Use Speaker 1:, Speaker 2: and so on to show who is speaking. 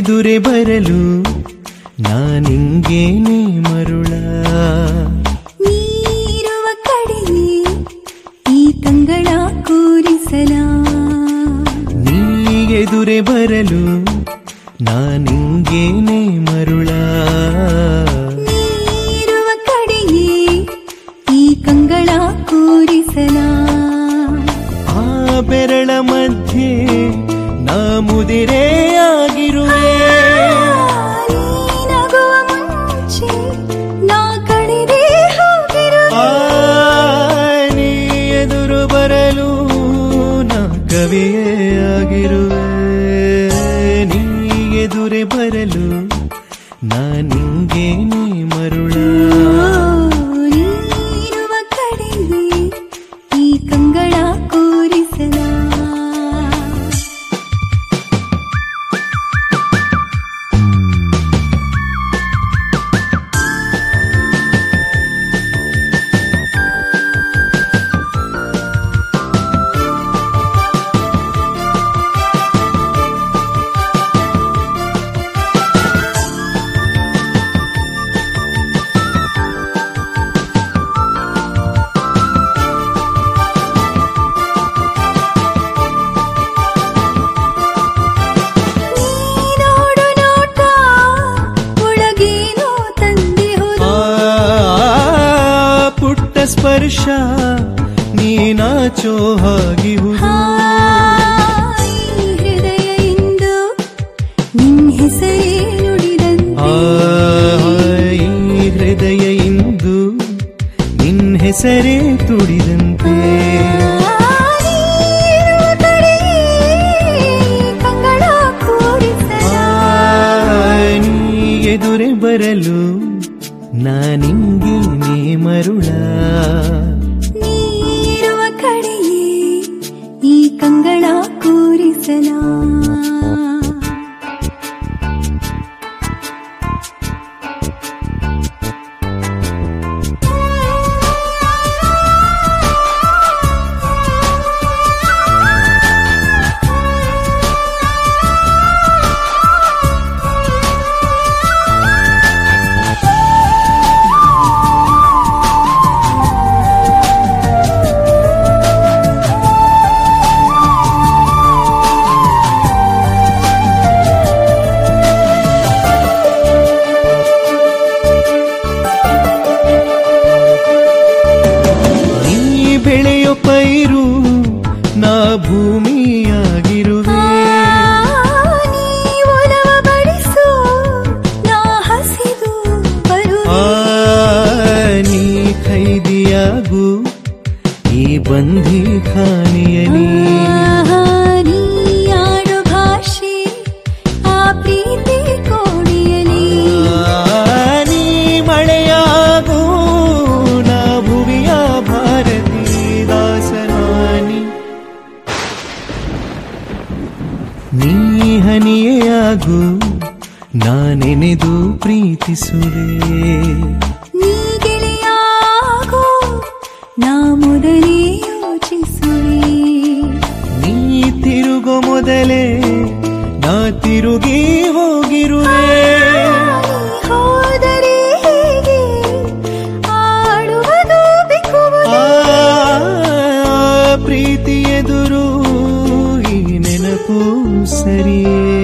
Speaker 1: ಎದುರೆ ಬರಲು ನಾನಿಂಗೇನೆ ಮರುಳ
Speaker 2: ನೀರುವ ಕಡೆಯೇ ಈ ಕಂಗಳ ಕೂರಿಸಲ
Speaker 1: ನೀ ಎದುರೆ ಬರಲು ನಾನಿಂಗೇನೆ ಮರುಳ
Speaker 2: ನೀರುವ ಕಡೆಯೇ ಈ ಕಂಗಳ ಕೂರಿಸಲ
Speaker 1: ಆ ಬೆರಳ ಮಧ್ಯೆ ನಾ ಮುದಿರೆಯಾಗಿರುವೆ
Speaker 2: ನೀನಗುವ ಮುಂಚೆ ನಾ ಕಳೆದೇ ಹೋಗಿರುವ
Speaker 1: ಆ ನೀ ಎದುರು ಬರಲು ನಾ ಕವಿಯೇ ಆಗಿರುವೆ ನೀ ಎದುರೆ ಬರಲು ನಾನಿಂಗೇನೆ ಮರುಳ
Speaker 2: ನೀರುವ ಕಡೆಯೇ ಈ ಕಂಗಳ ಕೂರಿಸಲ ನೀನೋಡು ನೋಟ ಒಳಗೇನೋ ತಂದಿಹುದು
Speaker 1: ಆ ಪುಟ್ಟ ಸ್ಪರ್ಶ ನೀನಾಚೋ ಹಾಗಿಹುದು
Speaker 2: ಈ ಹೃದಯ ಇಂದು ನಿನ್ ಹೆಸರೇ ನುಡಿದಂತೆ
Speaker 1: ಆ ಈ ಹೃದಯ ಇಂದು ನಿನ್ ಹೆಸರೇ ತುಡಿದಂತೆ
Speaker 2: ನೀರುವ ಕಡೆಯೇ ಕಂಗಳ ಕೂರಿಸಲ
Speaker 1: ಆ, ನೀ ಎದುರೆ ಬರಲು ನಾನಿಂಗೇನೆ ಮರುಳ
Speaker 2: ನೀರುವ ಕಡೆಯೇ ಈ ಕಂಗಳ ಕೂರಿಸಲ
Speaker 1: ನೀ ಬೆಳೆಯೋ ಪೈರು ನಾ ಭೂಮಿಯಾಗಿರುವೆ
Speaker 2: ನೀ ಒಲವ ಬಡಿಸು ನಾ ಹಸಿದು ಬರುವೆ
Speaker 1: ಆ ನೀ ಖೈದಿಯಾಗು ಈ ಬಂಧಿ ಖಾನೆಯಲಿ
Speaker 2: ಆಹಾ, ನೀ ಆಡೋ ಭಾಷೆ ಆ ಪ್ರೀತಿ ಕೋಣೆಯಲಿ
Speaker 1: ಆ, ನೀ ಮಳೆಯಾಗು ನಾ ಭುವಿಯ ಭಾರತಿ ದಾಸನಾನಿ ನೀ ಹನಿಯೇ ನಾನೆನೆದು ಪ್ರೀತಿಸುವೆ
Speaker 2: ನೀ ಗೆಳೆಯಾಗೋ ನಾ ಮೊದಲೇ ಯೋಚಿಸುವೆ
Speaker 1: ನೀ ತಿರುಗೋ ಮೊದಲೇ ನಾ ತಿರುಗಿ ಹೋಗಿರುವೆ
Speaker 2: ನೀ ಹೋದರೆ ಹೇಗೆ ಆಡುವುದು ಬಿಕ್ಕುವುದು
Speaker 1: ಆ ಪ್ರೀತಿ ಎದುರು ಈ ನೆನಪು ಸರಿಯೇ